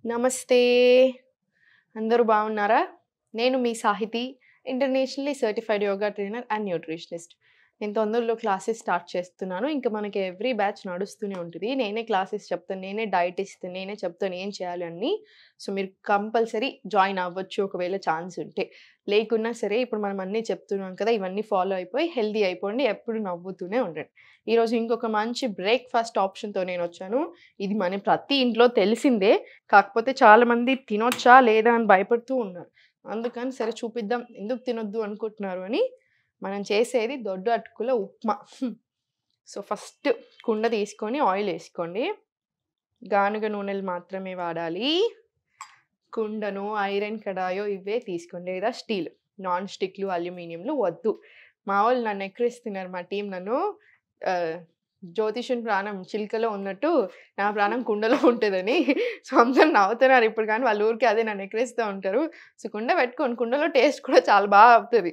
నమస్తే అందరూ బాగున్నారా నేను మీ Sahiti internationally certified yoga trainer and nutritionist నేను తొందరలో క్లాసెస్ స్టార్ట్ చేస్తున్నాను ఇంకా మనకి ఎవ్రీ బ్యాచ్ నడుస్తూనే ఉంటుంది నేనే క్లాసెస్ చెప్తాను నేనే డైట్ ఇస్తాను నేనే చెప్తాను ఏం చేయాలి అన్ని సో మీరు కంపల్సరీ జాయిన్ అవ్వచ్చు ఒకవేళ ఛాన్స్ ఉంటే లేకున్నా సరే ఇప్పుడు మనం అన్నీ చెప్తున్నాం కదా ఇవన్నీ ఫాలో అయిపోయి హెల్దీ అయిపోండి ఎప్పుడు నవ్వుతూనే ఉండండి ఈరోజు ఇంకొక మంచి బ్రేక్ఫాస్ట్ ఆప్షన్తో నేను వచ్చాను ఇది మన ప్రతి ఇంట్లో తెలిసిందే కాకపోతే చాలా మంది తినొచ్చా లేదా అని భయపడుతూ ఉన్నారు అందుకని సరే చూపిద్దాం ఎందుకు తినొద్దు అనుకుంటున్నారు అని మనం చేసేది దొడ్డు అటుకుల ఉప్మా సో ఫస్ట్ కుండ తీసుకొని ఆయిల్ వేసుకోండి గానుగ నూనెలు మాత్రమే వాడాలి కుండను ఐరన్ కడాయో ఇవే తీసుకోండి లేదా స్టీల్ నాన్ స్టిక్లు అల్యూమినియంలు వద్దు మా వాళ్ళు నన్ను ఎక్కిరిస్తున్నారు మా టీం నన్ను ఆ, జ్యోతిషన్ ప్రాణం చిలుకలో ఉన్నట్టు నా ప్రాణం కుండలో ఉంటుందని సో అందరు నవ్వుతున్నారు ఇప్పుడు కానీ వాళ్ళ ఊరికి అదే నన్ను ఎక్కిరిస్తూ ఉంటారు సో కుండ పెట్టుకోండి కుండలో టేస్ట్ కూడా చాలా బాగా అవుతుంది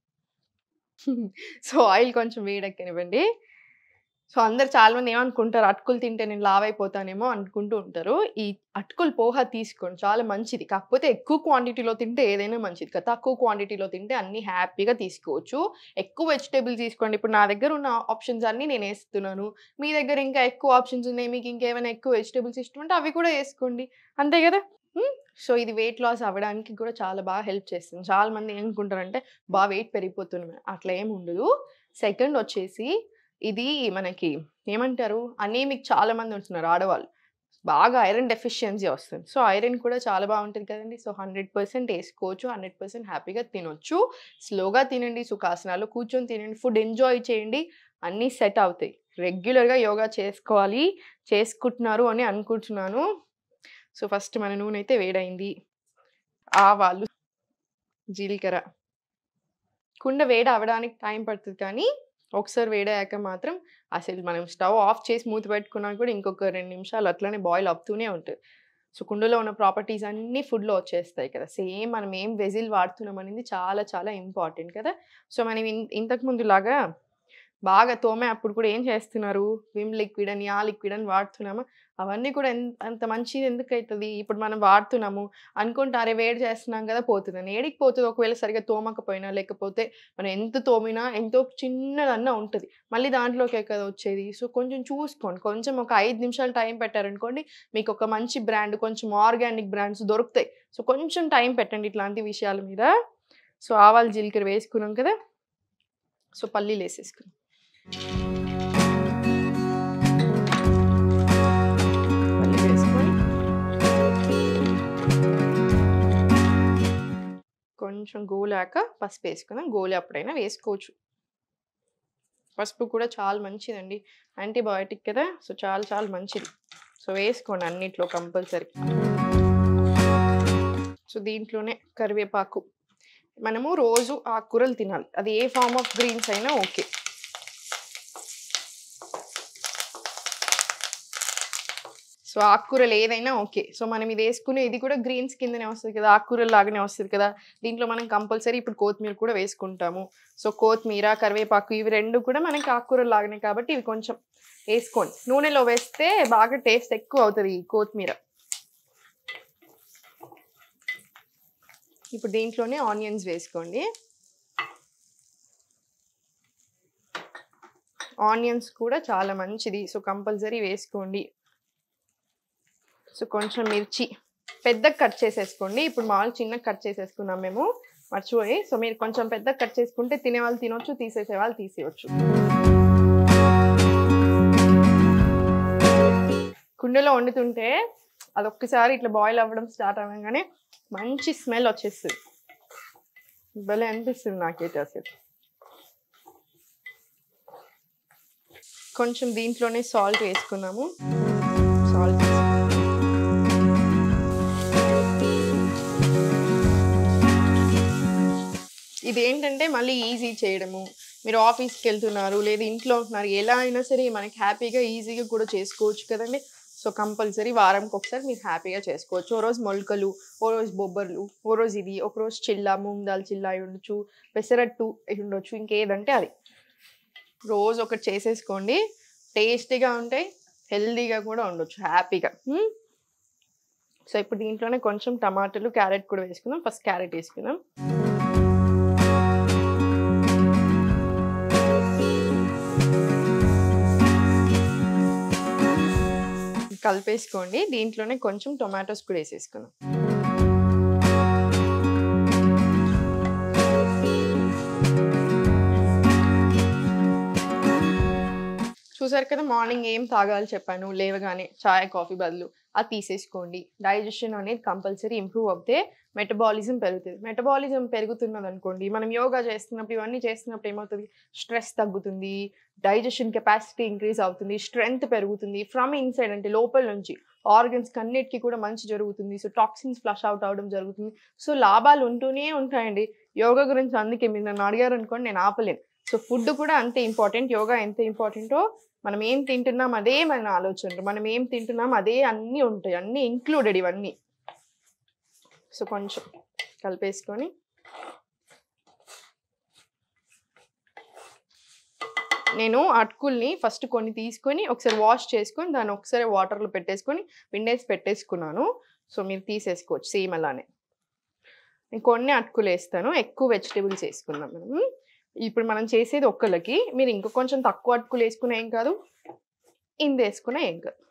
సో ఆయిల్ కొంచెం వేడెక్కనివ్వండి సో అందరు చాలా మంది ఏమనుకుంటారు అటుకులు తింటే నేను లావ్ అయిపోతానేమో అనుకుంటూ ఉంటారు ఈ అటుకులు పోహ తీసుకోండి చాలా మంచిది కాకపోతే ఎక్కువ క్వాంటిటీలో తింటే ఏదైనా మంచిది కదా తక్కువ క్వాంటిటీలో తింటే అన్ని హ్యాపీగా తీసుకోవచ్చు ఎక్కువ వెజిటేబుల్స్ తీసుకోండి ఇప్పుడు నా దగ్గర ఉన్న ఆప్షన్స్ అన్నీ నేను వేస్తున్నాను మీ దగ్గర ఇంకా ఎక్కువ ఆప్షన్స్ ఉన్నాయి మీకు ఇంకేమైనా ఎక్కువ వెజిటేబుల్స్ ఇష్టం ఉంటే అవి కూడా వేసుకోండి అంతే కదా సో ఇది వెయిట్ లాస్ అవ్వడానికి కూడా చాలా బాగా హెల్ప్ చేస్తుంది చాలా మంది ఏమనుకుంటారంటే బాగా వెయిట్ పెరిగిపోతుంది అట్లా ఏమి ఉండదు సెకండ్ వచ్చేసి ఇది మనకి ఏమంటారు అనేమిక్ చాలా మంది ఉంటున్నారు ఆడవాళ్ళు బాగా ఐరన్ డెఫిషియన్సీ వస్తుంది సో ఐరన్ కూడా చాలా బాగుంటుంది కదండి సో హండ్రెడ్ పర్సెంట్ వేసుకోవచ్చు హండ్రెడ్ పర్సెంట్ హ్యాపీగా తినొచ్చు స్లోగా తినండి సుఖాసనాలు కూర్చొని తినండి ఫుడ్ ఎంజాయ్ చేయండి అన్నీ సెట్ అవుతాయి రెగ్యులర్గా యోగా చేసుకోవాలి చేసుకుంటున్నారు అని అనుకుంటున్నాను సో ఫస్ట్ మన నూనె అయితే వేడైంది ఆవాలు జీలకర్ర కుండ వేడి అవ్వడానికి టైం పడుతుంది కానీ ఒకసారి వేడయ్యాక మాత్రం అసలు మనం స్టవ్ ఆఫ్ చేసి మూత పెట్టుకున్నా కూడా ఇంకొక రెండు నిమిషాలు అట్లనే బాయిల్ అవుతూనే ఉంటుంది సో కుండలో ఉన్న ప్రాపర్టీస్ అన్నీ ఫుడ్లో వచ్చేస్తాయి కదా సేమ్ మనం ఏం వెజిల్ వాడుతున్నాం అనేది చాలా చాలా ఇంపార్టెంట్ కదా సో మనం ఇన్- ఇంతకు ముందు లాగా బాగా తోమే అప్పుడు కూడా ఏం చేస్తున్నారు విమ్ లిక్విడ్ అని ఆ లిక్విడ్ అని వాడుతున్నామా అవన్నీ కూడా ఎన్- అంత మంచిది ఎందుకు అవుతుంది ఇప్పుడు మనం వాడుతున్నాము అనుకుంటారే వేడి చేస్తున్నాం కదా పోతుందని ఏడికి పోతుంది ఒకవేళ సరిగా తోమకపోయినా లేకపోతే మనం ఎంత తోమినా ఎంతో చిన్నదన్నా ఉంటుంది మళ్ళీ దాంట్లోకే కదా వచ్చేది సో కొంచెం చూసుకోండి కొంచెం ఒక ఐదు నిమిషాలు టైం పెట్టారనుకోండి మీకు ఒక మంచి బ్రాండ్ కొంచెం ఆర్గానిక్ బ్రాండ్స్ దొరుకుతాయి సో కొంచెం టైం పెట్టండి ఇట్లాంటి విషయాల మీద సో ఆవాలు జీలకర్ర వేసుకున్నాం కదా సో పల్లీలు వేసేసుకున్నాం పల్లీలు వేసుకొని కొంచెం గోలాక పసుపు వేసుకుందాం గోలి అప్పుడైనా వేసుకోవచ్చు పసుపు కూడా చాలా మంచిదండి యాంటీబయాటిక్ కదా సో చాలా చాలా మంచిది సో వేసుకోండి అన్నిట్లో కంపల్సరీ సో దీంట్లోనే కరివేపాకు మనము రోజు ఆకుకూరలు తినాలి అది ఏ ఫార్మ్ ఆఫ్ గ్రీన్స్ అయినా ఓకే సో ఆకుకూరలు ఏదైనా ఓకే సో మనం ఇది వేసుకునే ఇది కూడా గ్రీన్స్ కిందనే వస్తుంది కదా ఆకుకూరలు లాగానే వస్తుంది కదా దీంట్లో మనం కంపల్సరీ ఇప్పుడు కొత్తిమీర కూడా వేసుకుంటాము సో కొత్తిమీర కరివేపాకు ఇవి రెండు కూడా మనకి ఆకుకూరలు లాగానే కాబట్టి ఇవి కొంచెం వేసుకోండి నూనెలో వేస్తే బాగా టేస్ట్ ఎక్కువ అవుతుంది ఈ కొత్తిమీర ఇప్పుడు దీంట్లోనే ఆనియన్స్ వేసుకోండి ఆనియన్స్ కూడా చాలా మంచిది సో కంపల్సరీ వేసుకోండి సో కొంచెం మిర్చి పెద్దగా కట్ చేసేసుకోండి ఇప్పుడు మామూలు చిన్నగా కట్ చేసేసుకున్నాం మేము మర్చిపోయి సో మీరు కొంచెం పెద్దగా కట్ చేసుకుంటే తినే వాళ్ళు తినొచ్చు తీసేసే వాళ్ళు తీసేయచ్చు కుండలో వండుతుంటే అది ఒక్కసారి ఇట్లా బాయిల్ అవ్వడం స్టార్ట్ అవ్వగానే మంచి స్మెల్ వచ్చేస్తుంది భలే అనిపిస్తుంది నాకైతే అసలు కొంచెం దీంట్లోనే సాల్ట్ వేసుకున్నాము సాల్ట్ ఇది ఏంటంటే మళ్ళీ ఈజీ చేయడము మీరు ఆఫీస్కి వెళ్తున్నారు లేదా ఇంట్లో ఉంటున్నారు ఎలా అయినా సరే మనకి హ్యాపీగా ఈజీగా కూడా చేసుకోవచ్చు కదండి సో కంపల్సరీ వారంకి ఒకసారి మీరు హ్యాపీగా చేసుకోవచ్చు ఓ రోజు మొలకలు ఓ రోజు బొబ్బర్లు ఓ రోజు ఇది ఒక రోజు చిల్లా మూంగ్ దాల్ చిల్లా అయి ఉండొచ్చు పెసరట్టు అయి ఉండొచ్చు ఇంకేదంటే అది రోజు ఒకటి చేసేసుకోండి టేస్టీగా ఉంటాయి హెల్దీగా కూడా ఉండొచ్చు హ్యాపీగా సో ఇప్పుడు దీంట్లోనే కొంచెం టమాటాలు క్యారెట్ కూడా వేసుకుందాం ఫస్ట్ క్యారెట్ వేసుకుందాం కలిపేసుకోండి దీంట్లోనే కొంచెం టొమాటోస్ కూడా వేసేసుకుందాం చూసారు కదా మార్నింగ్ ఏం తాగాలి చెప్పాను లేవగానే చాయ్ కాఫీ బదులు అది తీసేసుకోండి డైజెషన్ అనేది కంపల్సరీ ఇంప్రూవ్ అవుతే మెటబాలిజం పెరుగుతుంది మెటబాలిజం పెరుగుతున్నది అనుకోండి మనం యోగా చేస్తున్నప్పుడు ఇవన్నీ చేస్తున్నప్పుడు ఏమవుతుంది స్ట్రెస్ తగ్గుతుంది డైజెషన్ కెపాసిటీ ఇంక్రీజ్ అవుతుంది స్ట్రెంగ్త్ పెరుగుతుంది ఫ్రమ్ ఇన్సైడ్ అంటే లోపల నుంచి ఆర్గన్స్ కన్నిటికి కూడా మంచి జరుగుతుంది సో టాక్సిన్స్ ఫ్లష్ అవుట్ అవడం జరుగుతుంది సో లాభాలు ఉంటూనే ఉంటాయండి యోగా గురించి అందుకే మీరు నన్ను అడిగారు అనుకోండి నేను ఆపలేను సో ఫుడ్ కూడా అంతే ఇంపార్టెంట్ యోగా ఎంత ఇంపార్టెంటో మనం ఏం తింటున్నాం అదే మన ఆలోచనలు మనం ఏం తింటున్నాం అదే అన్నీ ఉంటాయి అన్నీ ఇంక్లూడెడ్ ఇవన్నీ సో కొంచెం కలిపేసుకొని నేను అటుకుల్ని ఫస్ట్ కొన్ని తీసుకొని ఒకసారి వాష్ చేసుకొని దాన్ని ఒకసారి వాటర్లో పెట్టేసుకొని పిండేసి పెట్టేసుకున్నాను సో మీరు తీసేసుకోవచ్చు సేమ్ అలానే నేను కొన్ని అటుకులు వేస్తాను ఎక్కువ వెజిటేబుల్స్ వేసుకుందాం మనం ఇప్పుడు మనం చేసేది ఒక్కళ్ళకి మీరు ఇంకా కొంచెం తక్కువ అటుకులు వేసుకునే ఏం కాదు ఇంది వేసుకునే ఏం కాదు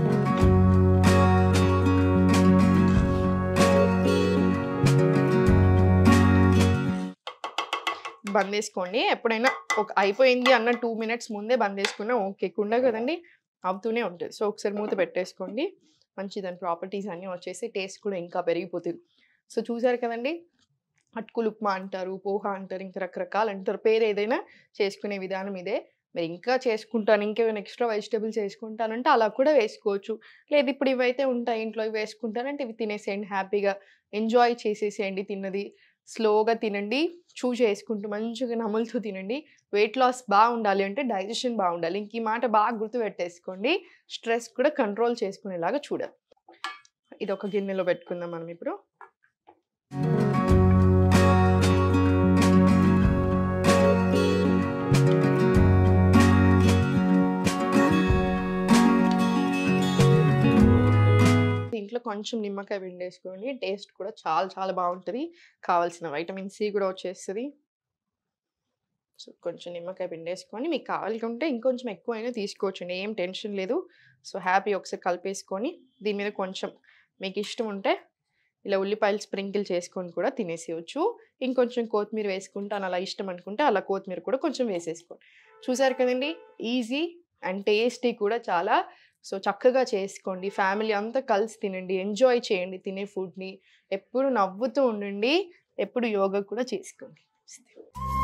బంద్ చేసుకోండి ఎప్పుడైనా ఒక అయిపోయింది అన్న టూ మినిట్స్ ముందే బంద్ చేసుకున్నా ఓకే కుండ కదండి అవుతూనే ఉంటుంది సో ఒకసారి మూత పెట్టేసుకోండి మంచి దాని ప్రాపర్టీస్ అన్నీ వచ్చేసి టేస్ట్ కూడా ఇంకా పెరిగిపోతుంది సో చూసారు కదండి అటుకులు ఉప్మా అంటారు పోహ అంటారు ఇంకా రకరకాలు అంటారు పేరు ఏదైనా చేసుకునే విధానం ఇదే మీరు ఇంకా చేసుకుంటాను ఇంకేమైనా ఎక్స్ట్రా వెజిటేబుల్స్ వేసుకుంటానంటే అలా కూడా వేసుకోవచ్చు లేదు ఇప్పుడు ఇవైతే ఉంటాయి ఇంట్లో ఇవి వేసుకుంటానంటే ఇవి తినేసేయండి హ్యాపీగా ఎంజాయ్ చేసేసేయండి తిన్నది స్లోగా తినండి చూ చేసుకుంటూ మంచిగా నములుతూ తినండి వెయిట్ లాస్ బాగుండాలి అంటే డైజెషన్ బాగుండాలి ఇంక ఈ మాట బాగా గుర్తుపెట్టేసుకోండి స్ట్రెస్ కూడా కంట్రోల్ చేసుకునేలాగా చూడాలి ఇది ఒక గిన్నెలో పెట్టుకుందాం మనం ఇప్పుడు దీంట్లో కొంచెం నిమ్మకాయ పిండేసుకోండి టేస్ట్ కూడా చాలా చాలా బాగుంటుంది కావాల్సిన వైటమిన్ సి కూడా వచ్చేస్తుంది సో కొంచెం నిమ్మకాయ పిండేసుకొని మీకు కావాలనుకుంటే ఇంకొంచెం ఎక్కువైనా తీసుకోవచ్చండి ఏం టెన్షన్ లేదు సో హ్యాపీ ఒకసారి కలిపేసుకొని దీని మీద కొంచెం మీకు ఇష్టం ఉంటే ఇలా ఉల్లిపాయలు స్ప్రింకిల్ చేసుకొని కూడా తినేసేయచ్చు ఇంకొంచెం కొత్తిమీర వేసుకుంటాను అలా ఇష్టం అనుకుంటే అలా కొత్తిమీర కూడా కొంచెం వేసేసుకోండి చూసారు కదండి ఈజీ అండ్ టేస్టీ కూడా చాలా సో చక్కగా చేసుకోండి ఫ్యామిలీ అంతా కలిసి తినండి ఎంజాయ్ చేయండి తినే ఫుడ్ని ఎప్పుడు నవ్వుతూ ఉండండి ఎప్పుడు యోగా కూడా చేసుకోండి